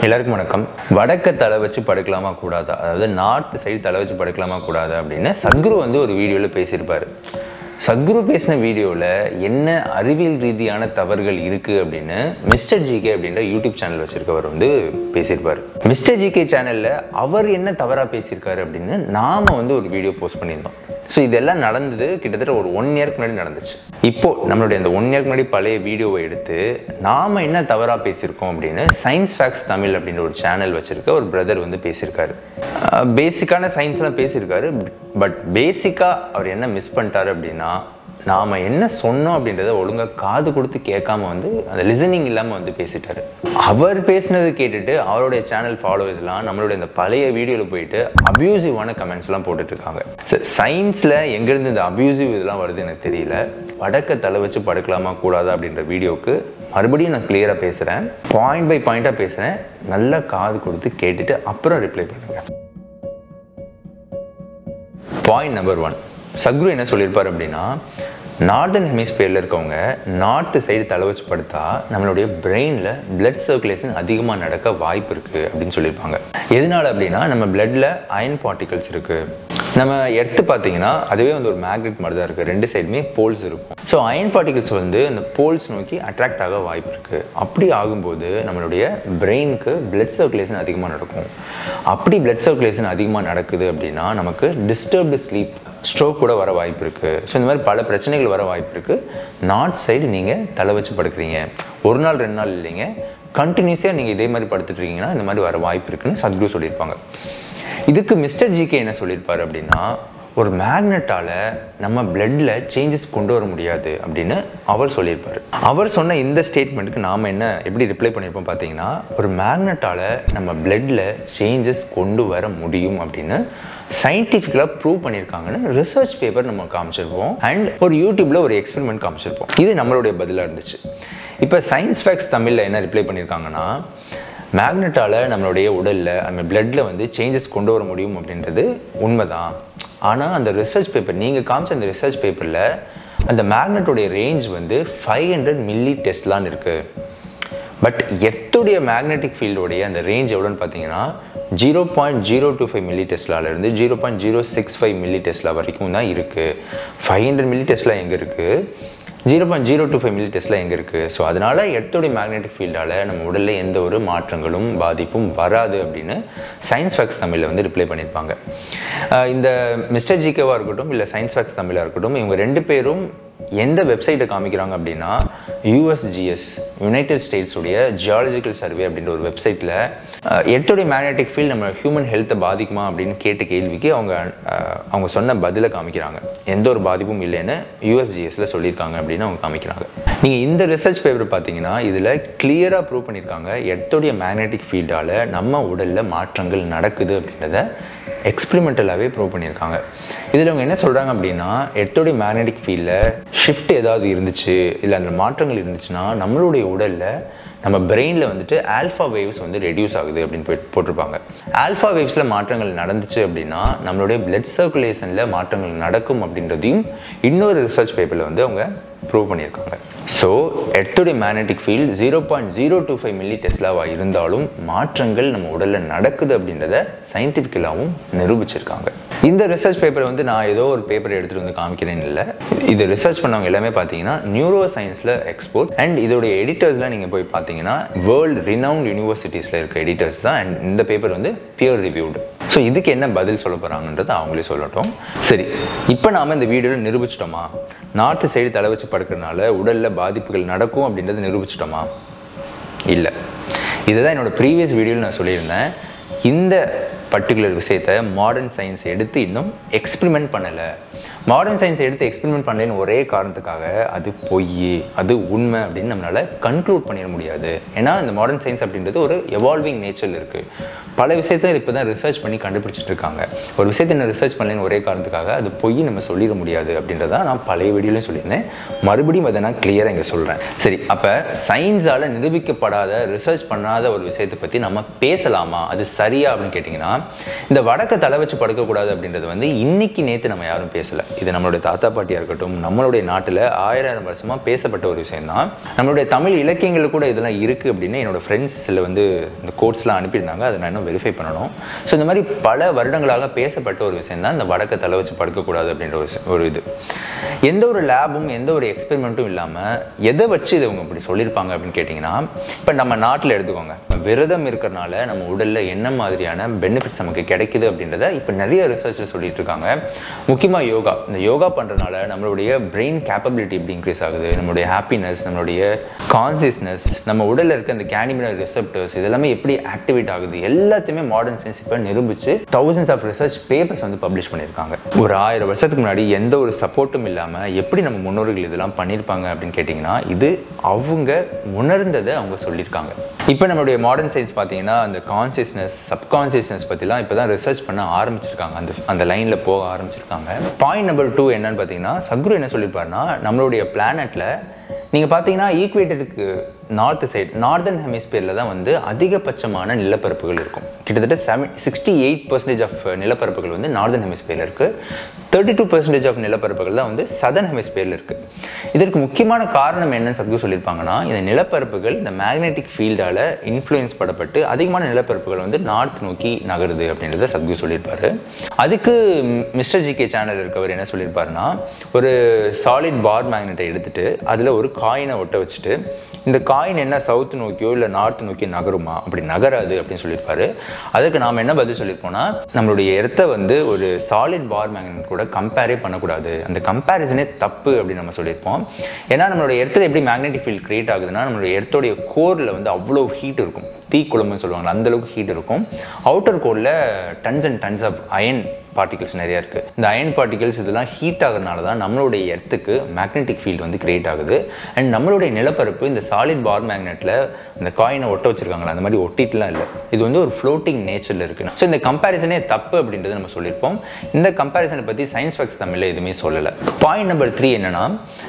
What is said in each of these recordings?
எல்லாருக்கும் வணக்கம் வடக்க தலை வச்சு படுக்கலாமா கூடாதா அதாவது நார்த் சைடு தலை வச்சு படுக்கலாமா கூடாதா அப்படின்னு சத்குரு வந்து ஒரு வீடியோவில் பேசியிருப்பாரு சத்குரு பேசின வீடியோவில் என்ன அறிவியல் ரீதியான தவறுகள் இருக்குது அப்படின்னு மிஸ்டர் ஜிகே அப்படின்ற யூடியூப் சேனல் வச்சிருக்கவர் வந்து பேசியிருப்பார் மிஸ்டர் ஜிகே சேனலில் அவர் என்ன தவறாக பேசியிருக்காரு அப்படின்னு நாம் வந்து ஒரு வீடியோ போஸ்ட் பண்ணியிருந்தோம் ஸோ இதெல்லாம் நடந்தது கிட்டத்தட்ட ஒரு ஒன் இயர்க்கு முன்னாடி நடந்துச்சு இப்போ நம்மளுடைய அந்த ஒன் இயர்க்கு முன்னாடி பழைய வீடியோவை எடுத்து நாம என்ன தவறாக பேசியிருக்கோம் அப்படின்னு சயின்ஸ் ஃபேக்ஸ் தமிழ் அப்படின்ற ஒரு சேனல் வச்சிருக்க ஒரு பிரதர் வந்து பேசியிருக்காரு பேசிக்கான சயின்ஸ்லாம் பேசியிருக்காரு பட் பேசிக்காக அவர் என்ன மிஸ் பண்ணிட்டாரு அப்படின்னா நாம் என்ன சொன்னோம் அப்படின்றத ஒழுங்காக காது கொடுத்து கேட்காம வந்து அந்த லிசனிங் இல்லாமல் வந்து பேசிட்டாரு அவர் பேசினது கேட்டுட்டு அவருடைய சேனல் ஃபாலோவர்ஸ்லாம் நம்மளுடைய இந்த பழைய வீடியோவில் போயிட்டு அப்யூசிவான கமெண்ட்ஸ்லாம் போட்டுட்டு இருக்காங்க சயின்ஸில் எங்கேருந்து இந்த அப்யூசிவ் இதெல்லாம் வருது எனக்கு தெரியல வடக்க தலை வச்சு படுக்கலாமா கூடாதா அப்படின்ற வீடியோவுக்கு மறுபடியும் நான் கிளியராக பேசுகிறேன் பாயிண்ட் பை பாயிண்ட்டாக பேசுகிறேன் நல்லா காது கொடுத்து கேட்டுட்டு அப்புறம் ரிப்ளை பண்ணுங்கள் பாயிண்ட் நம்பர் ஒன் சத்குரு என்ன சொல்லியிருப்பார் அப்படின்னா நார்தன் ஹெமிஸ்பியரில் இருக்கவங்க நார்த்து சைடு தலை வச்சு படுத்தா நம்மளுடைய பிரெயினில் பிளட் சர்க்குலேஷன் அதிகமாக நடக்க வாய்ப்பு இருக்குது அப்படின்னு சொல்லியிருப்பாங்க எதனால அப்படின்னா நம்ம பிளட்டில் அயன் பார்ட்டிகல்ஸ் இருக்குது நம்ம எடுத்து பார்த்தீங்கன்னா அதுவே வந்து ஒரு மேக்னெட் மாதிரி தான் இருக்குது ரெண்டு சைடுமே போல்ஸ் இருக்கும் ஸோ அயன் பார்ட்டிகல்ஸ் வந்து அந்த போல்ஸ் நோக்கி அட்ராக்ட் ஆக வாய்ப்பு இருக்குது அப்படி ஆகும்போது நம்மளுடைய பிரெயினுக்கு பிளட் சர்க்குலேஷன் அதிகமாக நடக்கும் அப்படி பிளட் சர்க்குலேஷன் அதிகமாக நடக்குது அப்படின்னா நமக்கு டிஸ்டர்ப்டு ஸ்லீப் ஸ்ட்ரோக் கூட வர வாய்ப்பு இருக்குது ஸோ இந்த மாதிரி பல பிரச்சனைகள் வர வாய்ப்பு இருக்குது நார்த் சைடு நீங்கள் தலை வச்சு படுக்கிறீங்க ஒரு நாள் ரெண்டு நாள் இல்லைங்க கண்டினியூஸாக நீங்கள் இதே மாதிரி படுத்துட்டு இருக்கீங்கன்னா இந்த மாதிரி வர வாய்ப்பு இருக்குன்னு சத்குரு சொல்லியிருப்பாங்க இதுக்கு மிஸ்டர் ஜிகே என்ன சொல்லியிருப்பார் அப்படின்னா ஒரு மேக்னெட்டால் நம்ம பிளட்டில் சேஞ்சஸ் கொண்டு வர முடியாது அப்படின்னு அவர் சொல்லியிருப்பார் அவர் சொன்ன இந்த ஸ்டேட்மெண்ட்டுக்கு நாம் என்ன எப்படி ரிப்ளை பண்ணியிருப்போம் பார்த்தீங்கன்னா ஒரு மேக்னெட்டால் நம்ம பிளட்டில் சேஞ்சஸ் கொண்டு வர முடியும் அப்படின்னு சயின்டிஃபிக்கலாக ப்ரூவ் பண்ணியிருக்காங்கன்னு ரிசர்ச் பேப்பர் நம்ம காமிச்சிருப்போம் அண்ட் ஒரு யூடியூப்பில் ஒரு எக்ஸ்பெரிமெண்ட் காமிச்சிருப்போம் இது நம்மளுடைய பதிலாக இருந்துச்சு இப்போ சயின்ஸ் ஃபேக்ஸ் தமிழில் என்ன ரிப்ளை பண்ணியிருக்காங்கன்னா மேக்னெட்டால் நம்மளுடைய உடலில் நம்ம பிளட்டில் வந்து சேஞ்சஸ் கொண்டு வர முடியும் அப்படின்றது உண்மைதான் ஆனால் அந்த ரிசர்ச் பேப்பர் நீங்கள் காமிச்ச அந்த ரிசர்ச் பேப்பரில் அந்த மேக்னெட்டோடைய ரேஞ்ச் வந்து ஃபைவ் ஹண்ட்ரட் மில்லி டெஸ்ட்லான்னு இருக்குது பட் எட்டுடைய மேக்னெட்டிக் ஃபீல்டோடைய அந்த ரேஞ்ச் எவ்வளோன்னு பார்த்தீங்கன்னா zero point zero two five milli டெஸ்லாலேருந்து zero point zero six five milli tesla வரைக்கும் தான் இருக்குது ஃபைவ் ஹண்ட்ரட் மில்லி டெஸ்லா எங்கே இருக்குது zero point zero two five milli tesla எங்கே இருக்குது ஸோ அதனால் எர்த்தோடைய மேக்னெட்டிக் ஃபீல்டால் நம்ம உடலில் எந்த ஒரு மாற்றங்களும் பாதிப்பும் வராது அப்படின்னு சயின்ஸ் ஃபேக்ஸ் தமிழில் வந்து ரிப்ளை பண்ணியிருப்பாங்க இந்த மிஸ்டர் ஜிகேவாக இருக்கட்டும் இல்லை சயின்ஸ் ஃபேக்ஸ் தமிழாக இருக்கட்டும் இவங்க ரெண்டு பேரும் எந்த வெப்சைட்டை காமிக்கிறாங்க அப்படின்னா யூஎஸ்ஜிஎஸ் யுனைடெட் ஸ்டேட்ஸுடைய ஜியாலஜிக்கல் சர்வே அப்படின்ற ஒரு வெப்சைட்டில் எட்டுடைய மேக்னெட்டிக் ஃபீல்ட் நம்ம ஹியூமன் ஹெல்த்தை பாதிக்குமா அப்படின்னு கேட்ட கேள்விக்கு அவங்க அவங்க சொன்ன பதிலை காமிக்கிறாங்க எந்த ஒரு பாதிப்பும் இல்லைன்னு யூஎஸ்ஜிஎஸ்ல சொல்லியிருக்காங்க அப்படின்னு அவங்க காமிக்கிறாங்க நீங்கள் இந்த ரிசர்ச் பேப்பர் பார்த்தீங்கன்னா இதில் கிளியராக ப்ரூவ் பண்ணியிருக்காங்க எட்டுடைய மேக்னெட்டிக் ஃபீல்டால் நம்ம உடலில் மாற்றங்கள் நடக்குது அப்படின்றத எக்ஸ்பிரிமெண்டலாகவே ப்ரூவ் பண்ணியிருக்காங்க இதில் அவங்க என்ன சொல்கிறாங்க அப்படின்னா எட்டோடைய மேக்னெட்டிக் ஃபீல்டில் ஷிஃப்ட் ஏதாவது இருந்துச்சு இல்லை அந்த மாற்றங்கள் இருந்துச்சுன்னா நம்மளுடைய உடலில் நம்ம பிரெயினில் வந்துட்டு ஆல்ஃபா வேவ்ஸ் வந்து ரெடியூஸ் ஆகுது அப்படின்னு போய் போட்டிருப்பாங்க ஆல்ஃபா வேவ்ஸில் மாற்றங்கள் நடந்துச்சு அப்படின்னா நம்மளுடைய பிளட் சர்க்குலேஷனில் மாற்றங்கள் நடக்கும் அப்படின்றதையும் இன்னொரு ரிசர்ச் பேப்பரில் வந்து அவங்க ப்ரூவ் பண்ணியிருக்காங்க ஸோ எட்டுடைய magnetic field zero point zero two five milli டெஸ்லாவாக இருந்தாலும் மாற்றங்கள் நம்ம உடலில் நடக்குது அப்படின்றத சயின்டிஃபிக்கலாகவும் நிரூபிச்சிருக்காங்க இந்த ரிசர்ச் பேப்பர் வந்து நான் ஏதோ ஒரு பேப்பர் எடுத்துகிட்டு வந்து காமிக்கிறேன் இல்லை இது ரிசர்ச் பண்ணவங்க எல்லாமே பார்த்தீங்கன்னா நியூரோ சயின்ஸில் எக்ஸ்போர்ட் அண்ட் இதோடைய எடிட்டர்ஸ்லாம் நீங்கள் போய் பார்த்தீங்கன்னா வேர்ல்டு ரினவுண்ட் யூனிவர்சிட்டிஸில் இருக்க எடிட்டர்ஸ் தான் அண்ட் இந்த பேப்பர் வந்து பியர் ரிவ்யூடு ஸோ இதுக்கு என்ன பதில் சொல்ல போகிறாங்கன்றது அவங்களே சொல்லட்டும் சரி இப்போ நாம் இந்த வீடியோவில் நிரூபிச்சிட்டோமா நார்த்து சைடு தலை வச்சு படுக்கிறதுனால உடலில் பாதிப்புகள் நடக்கும் அப்படின்றத நிரூபிச்சிட்டோமா இல்லை இதுதான் என்னோட ப்ரீவியஸ் வீடியோவில் நான் சொல்லியிருந்தேன் இந்த பர்டிகுலர் விஷயத்த மாடர்ன் சயின்ஸ் எடுத்து இன்னும் எக்ஸ்பிரிமெண்ட் பண்ணலை மாடர்ன் சயின்ஸ் எடுத்து எக்ஸ்பிரிமெண்ட் பண்ணலன்னு ஒரே காரணத்துக்காக அது பொய் அது உண்மை அப்படின்னு நம்மளால் கன்க்ளூட் பண்ணிட முடியாது ஏன்னா இந்த மாடர்ன் சயின்ஸ் அப்படின்றது ஒரு எவால்விங் நேச்சரில் இருக்குது பல விஷயத்த இப்போ தான் ரிசர்ச் பண்ணி கண்டுபிடிச்சிட்டு இருக்காங்க ஒரு விஷயத்தை என்ன ரிசர்ச் பண்ணலன்னு ஒரே காரணத்துக்காக அது பொய் நம்ம சொல்லிட முடியாது அப்படின்றத நான் பழைய வீடியோலையும் சொல்லியிருந்தேன் மறுபடியும் அதை நான் கிளியராக இங்கே சொல்கிறேன் சரி அப்போ சயின்ஸால் நிரூபிக்கப்படாத ரிசர்ச் பண்ணாத ஒரு விஷயத்தை பற்றி நம்ம பேசலாமா அது சரியா அப்படின்னு கேட்டிங்கன்னா இந்த வடக்கை தலை வச்சு படுக்கக்கூடாது அப்படின்றது வந்து இன்னைக்கு நேற்று நம்ம யாரும் பேசலை இது நம்மளுடைய தாத்தா பாட்டியாக இருக்கட்டும் நம்மளுடைய நாட்டில் ஆயிரம் வருஷமாக பேசப்பட்ட ஒரு விஷயம் தான் நம்மளுடைய தமிழ் இலக்கியங்கள் கூட இதெல்லாம் இருக்குது அப்படின்னு என்னோட ஃப்ரெண்ட்ஸில் வந்து இந்த கோட்ஸ்லாம் அனுப்பியிருந்தாங்க அதை நான் இன்னும் வெரிஃபை பண்ணணும் ஸோ இந்த மாதிரி பல வருடங்களாக பேசப்பட்ட ஒரு விஷயம் தான் இந்த வடக்கை தலை வச்சு படுக்கக்கூடாது அப்படின்ற ஒரு விஷயம், ஒரு இது எந்த ஒரு லேபும் எந்த ஒரு எக்ஸ்பெரிமெண்ட்டும் இல்லாமல் எதை வச்சு இதை இவங்க இப்படி சொல்லியிருப்பாங்க அப்படின்னு கேட்டிங்கன்னா இப்போ நம்ம நாட்டில் எடுத்துக்கோங்க விரதம் இருக்கிறனால நம்ம உடலில் என்ன மாதிரியான பெனிஃபிட்ஸ் நமக்கு கிடைக்குது அப்படின்றத இப்போ நிறைய ரிசர்ச்சில் சொல்லிட்டு இருக்காங்க முக்கியமாக யோகா இந்த யோகா பண்ணுறதுனால நம்மளுடைய பிரெயின் கேப்பபிலிட்டி எப்படி இன்க்ரீஸ் ஆகுது நம்மளுடைய ஹாப்பினஸ் நம்மளுடைய கான்சியஸ்னஸ் நம்ம உடலில் இருக்க இந்த கேனிமினல் ரிசெப்டர்ஸ் இதெல்லாமே எப்படி ஆக்டிவேட் ஆகுது எல்லாத்தையுமே மாடர்ன் சயின்ஸ் இப்போ நிரூபிச்சு தௌசண்ட்ஸ் ஆஃப் ரிசர்ச் பேப்பர்ஸ் வந்து பப்ளிஷ் பண்ணியிருக்காங்க ஒரு ஆயிரம் வருஷத்துக்கு முன்னாடி எந்த ஒரு சப்போர்ட்டும் இல்லாமல் எப்படி நம்ம முன்னோர்கள் இதெல்லாம் பண்ணியிருப்பாங்க அப்படின்னு கேட்டிங்கன்னா இது அவங்க உணர்ந்ததை அவங்க சொல்லியிருக்காங்க இப்போ நம்மளுடைய மாடர்ன் சயின்ஸ் பார்த்தீங்கன்னா அந்த கான்சியஸ்னஸ் சப்கான்சியஸ்னஸ் பற்றிலாம் இப்போ தான் ரிசர்ச் பண்ண ஆரம்பிச்சிருக்காங்க அந்த அந்த லைனில் போக ஆரம்பிச்சிருக்காங்க பாயிண்ட் நம்பர் டூ என்னன்னு பார்த்தீங்கன்னா சத்குரு என்ன சொல்லியிருப்பாருன்னா நம்மளுடைய பிளானட்டில் நீங்கள் பார்த்தீங்கன்னா ஈக்குவேட்டருக்கு நார்த் சைடு நார்தர்ன் ஹெமிஸ்பியரில் தான் வந்து அதிகபட்சமான நிலப்பரப்புகள் இருக்கும் கிட்டத்தட்ட seven sixty eight percentage of நிலப்பரப்புகள் வந்து நார்தர்ன் ஹெமிஸ்பியரில் இருக்குது தேர்ட்டி டூ பர்சன்டேஜ் ஆஃப் நிலப்பரப்புகள் தான் வந்து சதர்ன் ஹெமிஸ்பியரில் இருக்குது இதற்கு முக்கியமான காரணம் என்னன்னு சத்கு சொல்லியிருப்பாங்கன்னா இந்த நிலப்பரப்புகள் இந்த மேக்னெட்டிக் ஃபீல்டால் இன்ஃப்ளூயன்ஸ் படப்பட்டு அதிகமான நிலப்பரப்புகள் வந்து நார்த் நோக்கி நகருது அப்படின்றத சத்கு சொல்லியிருப்பாரு அதுக்கு மிஸ்டர் ஜி கே சேனல் இருக்கவர் என்ன சொல்லியிருப்பாருன்னா ஒரு சாலிட் பார் மேக்னெட்டை எடுத்துட்டு அதில் ஒரு காயினை ஒட்ட வச்சுட்டு இந்த காயின் என்ன சவுத் நோக்கியோ இல்லை நார்த் நோக்கி நகருமா அப்படி நகராது அப்படின்னு சொல்லியிருப்பாரு அதுக்கு நாம் என்ன பதில் சொல்லியிருப்போம்னா நம்மளுடைய இடத்த வந்து ஒரு சாலிட் பார் மேக்னெட் கூட கம்பேரே பண்ணக்கூடாது அந்த கம்பேரிசனே தப்பு அப்படின்னு நம்ம சொல்லியிருப்போம் ஏன்னா நம்மளுடைய இடத்துல எப்படி மேக்னெட்டிக் ஃபீல்ட் கிரியேட் ஆகுதுன்னா நம்மளுடைய இடத்துடைய கோரில் வந்து அவ்வளோ ஹீட் இருக்கும் தீ குழம்புன்னு சொல்லுவாங்க அந்த அளவுக்கு ஹீட் இருக்கும் அவுட்டர் கோரில் tons and tons of iron particles நிறையா இருக்குது இந்த அயன் பார்ட்டிகல்ஸ் இதெல்லாம் ஹீட் ஆகிறதுனால தான் நம்மளுடைய எர்த்துக்கு மேக்னெட்டிக் ஃபீல்டு வந்து கிரியேட் ஆகுது அண்ட் நம்மளுடைய நிலப்பரப்பு இந்த சாலிட் பார் மேக்னெட்டில் இந்த காயினை ஒட்ட வச்சிருக்காங்களா அந்த மாதிரி ஒட்டிட்டுலாம் இல்லை இது வந்து ஒரு ஃப்ளோட்டிங் நேச்சரில் இருக்குது ஸோ இந்த கம்பேரிசனே தப்பு அப்படின்றது நம்ம சொல்லியிருப்போம் இந்த கம்பேரிசனை பற்றி சயின்ஸ் ஃபேக்ஸ் தமிழில் எதுவுமே சொல்லலை பாயிண்ட் நம்பர் த்ரீ என்னன்னா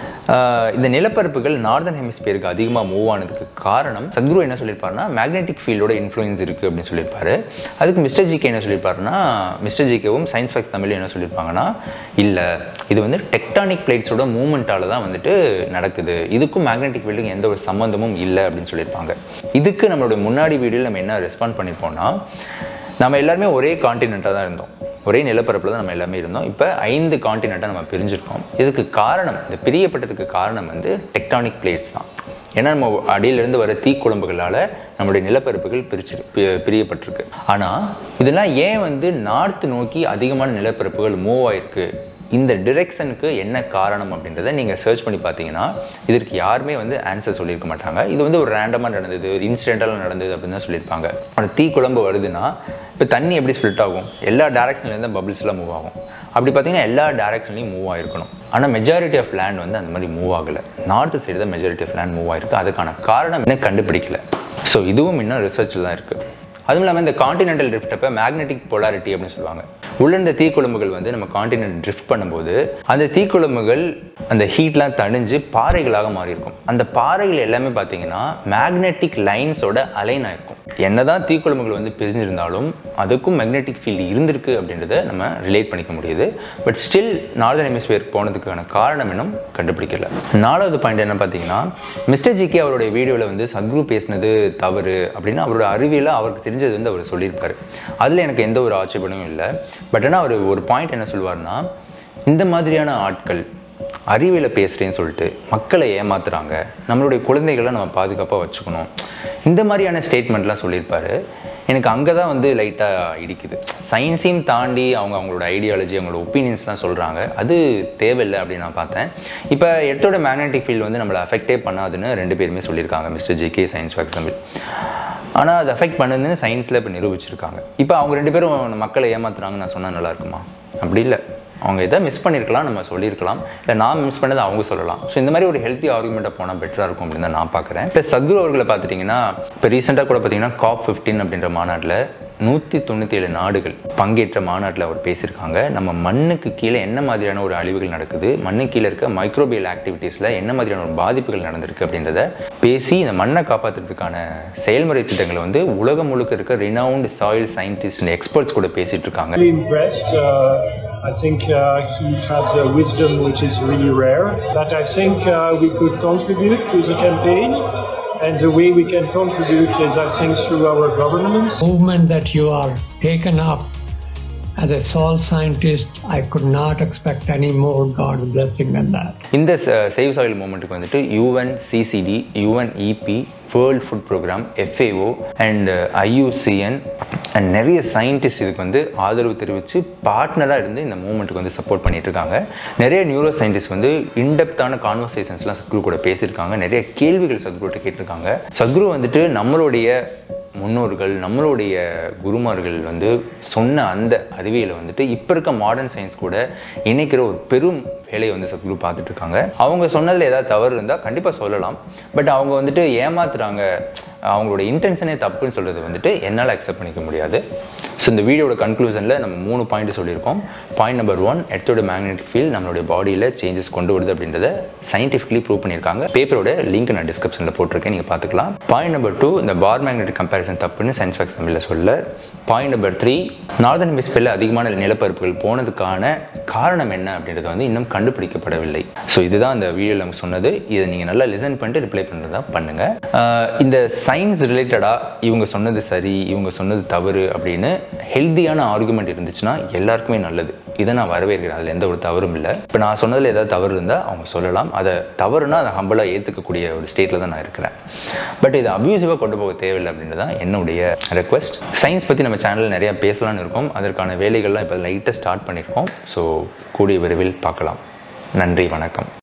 ஆஹ் இந்த நிலப்பரப்புகள் நார்தன் ஹெமிஸ்பியருக்கு அதிகமாக மூவ் ஆனதுக்கு காரணம் சத்குரு என்ன சொல்லியிருப்பாருன்னா மேக்னெட்டிக் ஃபீல்டோட இன்ஃப்ளூயன்ஸ் இருக்குது அப்படின்னு சொல்லியிருப்பாரு அதுக்கு மிஸ்டர் ஜிகே என்ன சொல்லியிருப்பாருன்னா மிஸ்டர் ஜிகேவும் சயின்ஸ் ஃபேக்ஸ் தமிழ் என்ன சொல்லியிருப்பாங்கன்னா இல்லை இது வந்து டெக்டானிக் பிளேட்ஸோட மூவ்மெண்ட்டால தான் வந்துட்டு நடக்குது இதுக்கும் மேக்னெட்டிக் ஃபீல்டுக்கும் எந்த ஒரு சம்மந்தமும் இல்லை அப்படின்னு சொல்லியிருப்பாங்க இதுக்கு நம்மளுடைய முன்னாடி வீடியோவில் நம்ம என்ன ரெஸ்பாண்ட் பண்ணியிருப்போம்னா நம்ம எல்லாருமே ஒரே காண்டினெண்ட்டாக தான் இருந்தோம் ஒரே நிலப்பரப்பில் தான் நம்ம எல்லாமே இருந்தோம் இப்போ ஐந்து காண்டினெண்ட்டாக நம்ம பிரிஞ்சிருக்கோம் இதுக்கு காரணம் இந்த பிரியப்பட்டதுக்கு காரணம் வந்து டெக்டானிக் பிளேட்ஸ் தான் ஏன்னா நம்ம அடியிலிருந்து வர தீக்குழம்புகளால் நம்மளுடைய நிலப்பரப்புகள் பிரிச்சு பி- பிரியப்பட்டிருக்கு ஆனால் இதெல்லாம் ஏன் வந்து நார்த் நோக்கி அதிகமான நிலப்பரப்புகள் மூவ் ஆயிருக்கு இந்த டிரெக்ஷனுக்கு என்ன காரணம் அப்படின்றத நீங்கள் சர்ச் பண்ணி பார்த்தீங்கன்னா இதற்கு யாருமே வந்து ஆன்சர் சொல்லியிருக்க மாட்டாங்க இது வந்து ஒரு ரேண்டமாக நடந்தது ஒரு இன்சிடென்டலாக நடந்தது அப்படின்னு தான் சொல்லியிருப்பாங்க அந்த தீ குழம்பு வருதுன்னா இப்போ தண்ணி எப்படி ஸ்ப்ளிட் ஆகும் எல்லா டேரக்ஷன்லேருந்து பபிள்ஸ்லாம் மூவ் ஆகும் அப்படி பார்த்தீங்கன்னா எல்லா டேரக்ஷன்லையும் மூவ் ஆயிருக்கணும் ஆனால் மெஜாரிட்டி ஆஃப் லேண்ட் வந்து அந்த மாதிரி மூவ் ஆகலை நார்த் சைடு தான் மெஜாரிட்டி ஆஃப் லேண்ட் மூவ் ஆயிருக்கு அதுக்கான காரணம் இன்னும் கண்டுபிடிக்கல ஸோ இதுவும் இன்னும் ரிசர்ச்சில் தான் இருக்குது அதுவும் இல்லாமல் இந்த காண்டினென்டல் ட்ரிஃப்ட் அப்போ மேக்னெட்டிக் பொலாரிட்டி அப்படின்னு சொல்லுவாங்க உள்ள இந்த தீக்குழம்புகள் வந்து நம்ம காண்டினென்ட் ட்ரிஃப்ட் பண்ணும்போது அந்த தீக்குழம்புகள் அந்த ஹீட்லாம் தணிஞ்சு பாறைகளாக மாறி இருக்கும் அந்த பாறைகள் எல்லாமே பார்த்தீங்கன்னா மேக்னெட்டிக் லைன்ஸோட அலைன் ஆயிருக்கும் என்னதான் தீக்குழம்புகள் வந்து பிரிஞ்சிருந்தாலும் அதுக்கும் மேக்னெட்டிக் ஃபீல்டு இருந்திருக்கு அப்படின்றத நம்ம ரிலேட் பண்ணிக்க முடியுது பட் ஸ்டில் நார்தன் ஹெமிஸ்பியர் போனதுக்கான காரணம் இன்னும் கண்டுபிடிக்கல நாலாவது பாயிண்ட் என்ன பார்த்தீங்கன்னா மிஸ்டர் ஜிகே அவருடைய வீடியோவில் வந்து சத்குரு பேசினது தவறு அப்படின்னு அவரோட அறிவியல அவருக்கு தெரிஞ்சது வந்து அவர் சொல்லியிருப்பாரு அதில் எனக்கு எந்த ஒரு ஆட்சேபனையும் இல்லை பட் ஆனால் அவர் ஒரு பாயிண்ட் என்ன சொல்லுவார்னா இந்த மாதிரியான ஆட்கள் அறிவியலை பேசுகிறேன்னு சொல்லிட்டு மக்களை ஏமாத்துறாங்க நம்மளுடைய குழந்தைகளை நம்ம பாதுகாப்பாக வச்சுக்கணும் இந்த மாதிரியான ஸ்டேட்மெண்ட்லாம் சொல்லியிருப்பாரு எனக்கு அங்கே தான் வந்து லைட்டாக இடிக்குது சயின்ஸையும் தாண்டி அவங்க அவங்களோட ஐடியாலஜி அவங்களோட ஒப்பீனியன்ஸ்லாம் சொல்கிறாங்க அது தேவையில்லை அப்படின்னு நான் பார்த்தேன் இப்போ எர்த்தோட மேக்னெட்டிக் ஃபீல்டு வந்து நம்மளை அஃபெக்டே பண்ணாதுன்னு ரெண்டு பேருமே சொல்லியிருக்காங்க mister J K science for example ஆனால் அது அஃபெக்ட் பண்ணுதுன்னு சயின்ஸில் இப்போ நிரூபிச்சிருக்காங்க இப்போ அவங்க ரெண்டு பேரும் மக்களை ஏமாத்துறாங்கன்னு நான் சொன்னால் நல்லா இருக்குமா அப்படி இல்லை அவங்க எதை மிஸ் பண்ணியிருக்கலாம் நம்ம சொல்லியிருக்கலாம் இல்லை நான் மிஸ் பண்ணதை அவங்க சொல்லலாம் ஸோ இந்த மாதிரி ஒரு ஹெல்த்தி ஆர்குமெண்ட்டாக போனால் பெட்டராக இருக்கும் அப்படின்னு தான் நான் பார்க்குறேன் இப்போ சத்குரு அவர்களை பார்த்துட்டிங்கன்னா இப்போ ரீசெண்டாக கூட பார்த்தீங்கன்னா காப் ஃபிஃப்டீன் அப்படின்ற மாநாட்டில் நூற்றி தொண்ணூற்றி ஏழு நாடுகள் பங்கேற்ற மாநாட்டில் அவர் பேசியிருக்காங்க நம்ம மண்ணுக்கு கீழே என்ன மாதிரியான ஒரு அழிவுகள் நடக்குது மண்ணுக்கு கீழே இருக்க மைக்ரோபியல் ஆக்டிவிட்டீஸில் என்ன மாதிரியான ஒரு பாதிப்புகள் நடந்திருக்கு அப்படின்றத பேசி இந்த மண்ணை காப்பாற்றுறதுக்கான செயல்முறை திட்டங்களை வந்து உலகம் முழுக்க இருக்க ரினவுண்ட் சாயில் சயின்டிஸ்ட் எக்ஸ்பர்ட்ஸ் கூட பேசிட்டு இருக்காங்க really impressed. Uh, I think uh, he has a wisdom which is really rare. That I think uh, we could contribute to the campaign. And the way we can contribute is, I think, through our governments. movement that you are taken up as a soil scientist, I could not expect any more God's blessing than that. இந்த Save Soil மூமெண்ட்டுக்கு வந்துட்டு UN CCD UN EP World Food Programme FAO and IUCN and நிறைய scientist இதுக்கு வந்து ஆதரவு தெரிவித்து பார்ட்னராக இருந்து இந்த மூமெண்ட்டுக்கு வந்து சப்போர்ட் பண்ணிட்டு இருக்காங்க நிறைய நியூரோ சயின்டிஸ்ட் வந்து இன்டெப்த்தான கான்வர்சேஷன்ஸ்லாம் சத்குரு கூட பேசியிருக்காங்க நிறைய கேள்விகள் சத்குருட்ட கேட்டிருக்காங்க சத்குரு வந்துட்டு நம்மளுடைய முன்னோர்கள் நம்மளுடைய குருமார்கள் வந்து சொன்ன அந்த அறிவியலை வந்துட்டு இப்போ இருக்க மாடர்ன் சயின்ஸ் கூட இணைக்கிற ஒரு பெரும் வேலையை வந்து சத்குரு பார்த்துட்டு இருக்காங்க அவங்க சொன்னதில் ஏதாவது தவறு இருந்தால் கண்டிப்பாக சொல்லலாம் பட் அவங்க வந்துட்டு ஏமாத்துறாங்க அவங்களோட இன்டென்ஷனே தப்புன்னு சொல்கிறது வந்துட்டு என்னால் அக்செப்ட் பண்ணிக்க முடியாது ஸோ இந்த வீடியோட கன்க்ளூஷனில் நம்ம மூணு பாயிண்ட் சொல்லியிருக்கோம் பாயிண்ட் நம்பர் ஒன் எர்த்தோட மேக்னெட்டிக் ஃபீல்ட் நம்மளுடைய பாடியில் சேஞ்சஸ் கொண்டு வருது அப்படின்றத சயின்டிஃபிக்லி ப்ரூவ் பண்ணியிருக்காங்க பேப்பரோட லிங்க் நான் டிஸ்கிரிப்ஷனில் போட்டிருக்கேன் நீங்கள் பார்த்துக்கலாம் பாயிண்ட் நம்பர் டூ இந்த பார் மேக்னெட்டிக் கம்பேரிசன் தப்புன்னு சயின்ஸ் ஃபேக்ஸ் தமிழில் சொல்ல பாயிண்ட் நம்பர் த்ரீ நார்தன் ஹெமிஸ்பியரில் அதிகமான நிலப்பரப்புகள் போனதுக்கான காரணம் என்ன அப்படின்றது வந்து இன்னும் கண்டுபிடிக்கப்படவில்லை ஸோ இதுதான் அந்த வீடியோவில் நம்ம சொன்னது இதை நீங்கள் நல்லா லிசன் பண்ணிட்டு ரிப்ளை பண்ணுறதா பண்ணுங்கள் ஆஹ் இந்த சயின்ஸ் ரிலேட்டடாக இவங்க சொன்னது சரி இவங்க சொன்னது தவறு அப்படின்னு ஹெல்த்தியான ஆர்குமெண்ட் இருந்துச்சுன்னா எல்லாருக்குமே நல்லது இதை நான் வரவேற்கிறேன் அதில் எந்த ஒரு தவறும் இல்லை இப்போ நான் சொன்னதில் ஏதாவது தவறு இருந்தால் அவங்க சொல்லலாம் அதை தவறுனா அதை ஹம்பலாக ஏற்றுக்கக்கூடிய ஒரு ஸ்டேட்டில் தான் நான் இருக்கிறேன் பட் இதை அப்யூசிவாக கொண்டு போக தேவையில்லை அப்படின்றது தான் என்னுடைய ரெக்வஸ்ட் சயின்ஸ் பற்றி நம்ம சேனலில் நிறையா பேசலாம்னு இருக்கோம் அதற்கான வேலைகள்லாம் இப்போ லைட்டாக ஸ்டார்ட் பண்ணியிருக்கோம் ஸோ கூடிய விரைவில் பார்க்கலாம் நன்றி வணக்கம்